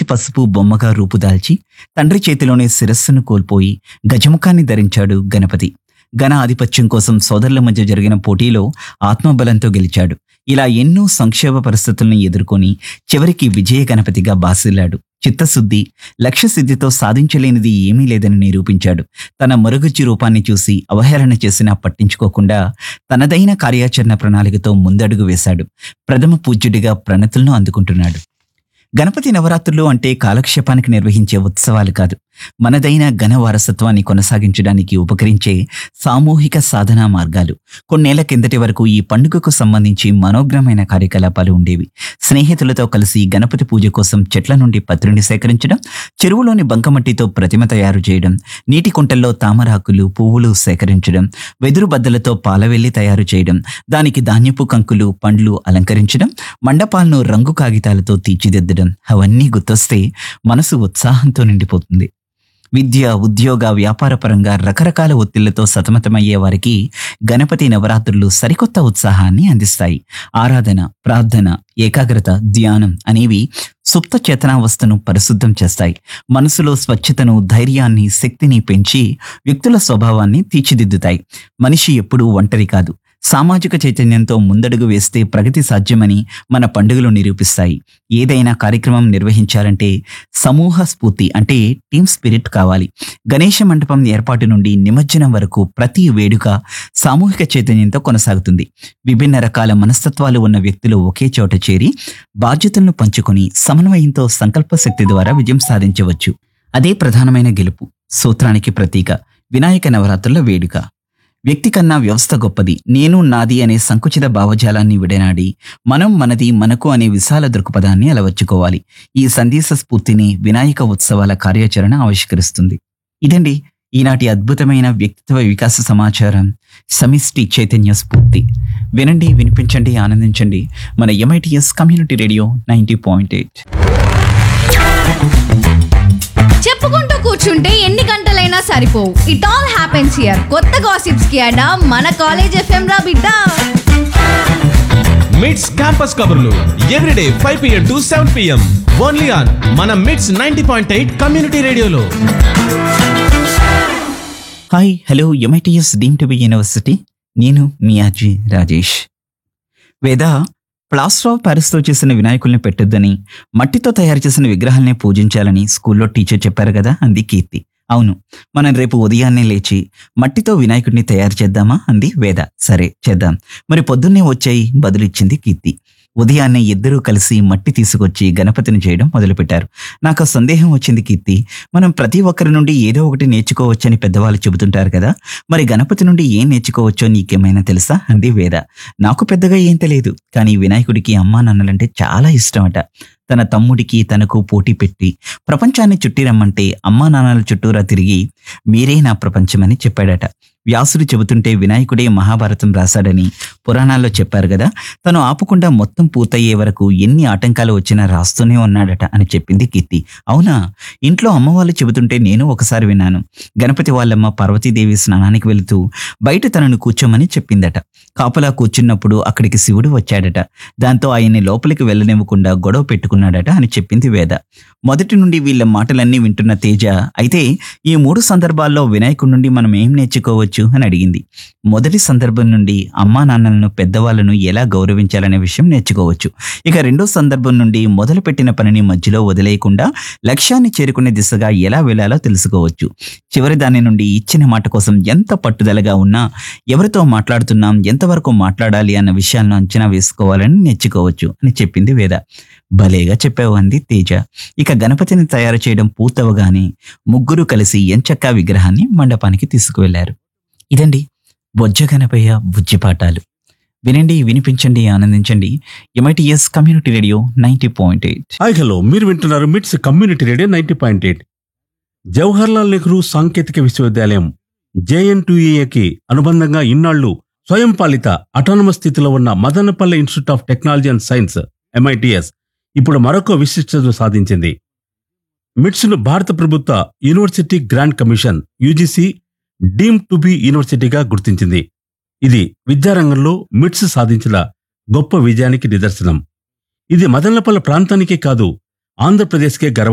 పసుపు బొమ్మగా రూపుదాల్చి తండ్రి చేతిలోనే శిరస్సును కోల్పోయి గజముఖాన్ని ధరించాడు గణపతి ఘన ఆధిపత్యం కోసం సోదరుల మధ్య జరిగిన పోటీలో ఆత్మబలంతో గెలిచాడు ఇలా ఎన్నో సంక్షేమ పరిస్థితులను ఎదుర్కొని చివరికి విజయ గణపతిగా బాసిల్లాడు చిత్తశుద్ధి లక్ష్యసిద్ధితో సాధించలేనిది ఏమీ లేదని నిరూపించాడు తన మరుగుజ్జు రూపాన్ని చూసి అవహేళన చేసినా పట్టించుకోకుండా తనదైన కార్యాచరణ ప్రణాళికతో ముందడుగు వేశాడు ప్రథమ పూజ్యుడిగా ప్రణతులను అందుకుంటున్నాడు గణపతి నవరాత్రులు అంటే కాలక్షేపానికి నిర్వహించే ఉత్సవాలు కాదు మనదైన ఘన వారసత్వాన్ని కొనసాగించడానికి ఉపకరించే సామూహిక సాధనా మార్గాలు కొన్నేళ్ల కిందటి వరకు ఈ పండుగకు సంబంధించి మనోగ్రమైన కార్యకలాపాలు ఉండేవి స్నేహితులతో కలిసి గణపతి పూజ కోసం చెట్ల నుండి పత్రిని సేకరించడం చెరువులోని బంకమట్టితో ప్రతిమ తయారు చేయడం నీటి కుంటల్లో తామరాకులు పువ్వులు సేకరించడం వెదురు బద్దలతో పాలవెల్లి తయారు చేయడం దానికి ధాన్యపు కంకులు పండ్లు అలంకరించడం మండపాలను రంగు కాగితాలతో తీర్చిదిద్దడం అవన్నీ గుర్తొస్తే మనసు ఉత్సాహంతో నిండిపోతుంది విద్య ఉద్యోగ వ్యాపార పరంగా రకరకాల ఒత్తిళ్లతో సతమతమయ్యే వారికి గణపతి నవరాత్రులు సరికొత్త ఉత్సాహాన్ని అందిస్తాయి ఆరాధన ప్రార్థన ఏకాగ్రత ధ్యానం అనేవి సుప్త చేతనావస్థను పరిశుద్ధం చేస్తాయి మనసులో స్వచ్ఛతను ధైర్యాన్ని శక్తిని పెంచి వ్యక్తుల స్వభావాన్ని తీర్చిదిద్దుతాయి మనిషి ఎప్పుడూ ఒంటరి కాదు సామాజిక చైతన్యంతో ముందడుగు వేస్తే ప్రగతి సాధ్యమని మన పండుగలు నిరూపిస్తాయి ఏదైనా కార్యక్రమం నిర్వహించాలంటే సమూహ స్ఫూర్తి అంటే టీమ్ స్పిరిట్ కావాలి గణేష మండపం ఏర్పాటు నుండి నిమజ్జనం వరకు ప్రతి వేడుక సామూహిక చైతన్యంతో కొనసాగుతుంది విభిన్న రకాల మనస్తత్వాలు ఉన్న వ్యక్తులు ఒకే చోట చేరి బాధ్యతలను పంచుకొని సమన్వయంతో సంకల్ప శక్తి ద్వారా విజయం సాధించవచ్చు అదే ప్రధానమైన గెలుపు సూత్రానికి ప్రతీక వినాయక నవరాత్రుల వేడుక వ్యక్తి కన్నా వ్యవస్థ గొప్పది నేను నాది అనే సంకుచిత భావజాలాన్ని విడనాడి మనం మనది మనకు అనే విశాల దృక్పథాన్ని అలవర్చుకోవాలి ఈ సందేశ స్ఫూర్తిని వినాయక ఉత్సవాల కార్యాచరణ ఆవిష్కరిస్తుంది ఇదండి ఈనాటి అద్భుతమైన వ్యక్తిత్వ వికాస సమాచారం సమిష్టి చైతన్య స్ఫూర్తి వినండి వినిపించండి ఆనందించండి మన MITS community radio ninety point eight చెప్పుకుంటూ కూర్చుంటే ఎన్ని గంటలైనా సరిపోవు ఇట్ ఆల్ హ్యాపెన్స్ హియర్ కొత్త గాసిప్స్ కి అడా మన కాలేజ్ ఎఫ్ఎం రా బిడ్డ మిడ్స్ క్యాంపస్ కబుర్లు everyday five PM to seven PM only on మన MITS ninety point eight community రేడియోలో hi hello MITS deemed to be university నేను మీ అజీ రాజేష్ వేద ప్లాస్టర్ ఆఫ్ ప్యారిస్తో చేసిన వినాయకుల్ని పెట్టొద్దని మట్టితో తయారు చేసిన విగ్రహాలనే పూజించాలని స్కూల్లో టీచర్ చెప్పారు కదా అంది కీర్తి అవును మనం రేపు ఉదయాన్నే లేచి మట్టితో వినాయకుడిని తయారు చేద్దామా అంది వేద సరే చేద్దాం మరి పొద్దున్నే వచ్చాయి బదులిచ్చింది కీర్తి ఉదయాన్నే ఇద్దరూ కలిసి మట్టి తీసుకొచ్చి గణపతిని చేయడం మొదలుపెట్టారు నాకు ఆ సందేహం వచ్చింది కీర్తి మనం ప్రతి ఒక్కరి నుండి ఏదో ఒకటి నేర్చుకోవచ్చని పెద్దవాళ్ళు చెబుతుంటారు కదా మరి గణపతి నుండి ఏం నేర్చుకోవచ్చో నీకేమైనా తెలుసా అంది వేద నాకు పెద్దగా ఏం తెలియదు కానీ వినాయకుడికి అమ్మా నాన్నలంటే చాలా ఇష్టమట తన తమ్ముడికి తనకు పోటీ పెట్టి ప్రపంచాన్ని చుట్టి రమ్మంటే అమ్మా నాన్నల చుట్టూరా తిరిగి మీరే నా ప్రపంచమని చెప్పాడట వ్యాసుడు చెబుతుంటే వినాయకుడే మహాభారతం రాశాడని పురాణాల్లో చెప్పారు కదా తను ఆపకుండా మొత్తం పూర్తయ్యే వరకు ఎన్ని ఆటంకాలు వచ్చినా రాస్తూనే ఉన్నాడట అని చెప్పింది కీర్తి అవునా ఇంట్లో అమ్మవాళ్ళు చెబుతుంటే నేను ఒకసారి విన్నాను గణపతి వాళ్ళమ్మ పార్వతీదేవి స్నానానికి వెళుతూ బయట తనను కూర్చోమని చెప్పిందట కాపలా కూర్చున్నప్పుడు అక్కడికి శివుడు వచ్చాడట దాంతో ఆయన్ని లోపలికి వెళ్ళనివ్వకుండా గొడవ పెట్టుకున్నాడట అని చెప్పింది వేద మొదటి నుండి వీళ్ళ మాటలన్నీ వింటున్న తేజ అయితే ఈ మూడు సందర్భాల్లో వినాయకుడి నుండి మనం ఏం నేర్చుకోవచ్చు అని అడిగింది మొదటి సందర్భం నుండి అమ్మా నాన్నలను పెద్దవాళ్ళను ఎలా గౌరవించాలనే విషయం నేర్చుకోవచ్చు ఇక రెండో సందర్భం నుండి మొదలుపెట్టిన పనిని మధ్యలో వదిలేయకుండా లక్ష్యాన్ని చేరుకునే దిశగా ఎలా వెళ్ళాలో తెలుసుకోవచ్చు చివరి దాని నుండి ఇచ్చిన మాట కోసం ఎంత పట్టుదలగా ఉన్నా ఎవరితో మాట్లాడుతున్నాం ఎంతవరకు మాట్లాడాలి అన్న విషయాలను అంచనా వేసుకోవాలని నేర్చుకోవచ్చు అని చెప్పింది వేద భలేగా చెప్పావు అంది తేజ ఇక గణపతిని తయారు చేయడం పూర్తవగానే ముగ్గురు కలిసి ఎంచక్కా విగ్రహాన్ని మండపానికి తీసుకువెళ్లారు ఇదండి బొజ్జ గణపయ్య బుజ్జి పాఠాలు వినండి వినిపించండి ఆనందించండి MITS community radio ninety point eight hi hello మీరు వింటున్నారు MITS community radio ninety point eight Jawaharlal Nehru సాంకేతిక విశ్వవిద్యాలయం జేఎన్టీఏకి అనుబంధంగా ఇన్నాళ్లు స్వయం పాలిత అటానమస్ స్థితిలో ఉన్న Madanapalle institute of technology and science MITS ఇప్పుడు మరొక విశిష్టతను సాధించింది మిట్స్ను భారత ప్రభుత్వ university grant commission UGC deemed to be యూనివర్సిటీగా గుర్తించింది ఇది విద్యారంగంలో మిట్స్ సాధించిన గొప్ప విజయానికి నిదర్శనం ఇది మదనపల్లె ప్రాంతానికే కాదు ఆంధ్రప్రదేశ్కే గర్వ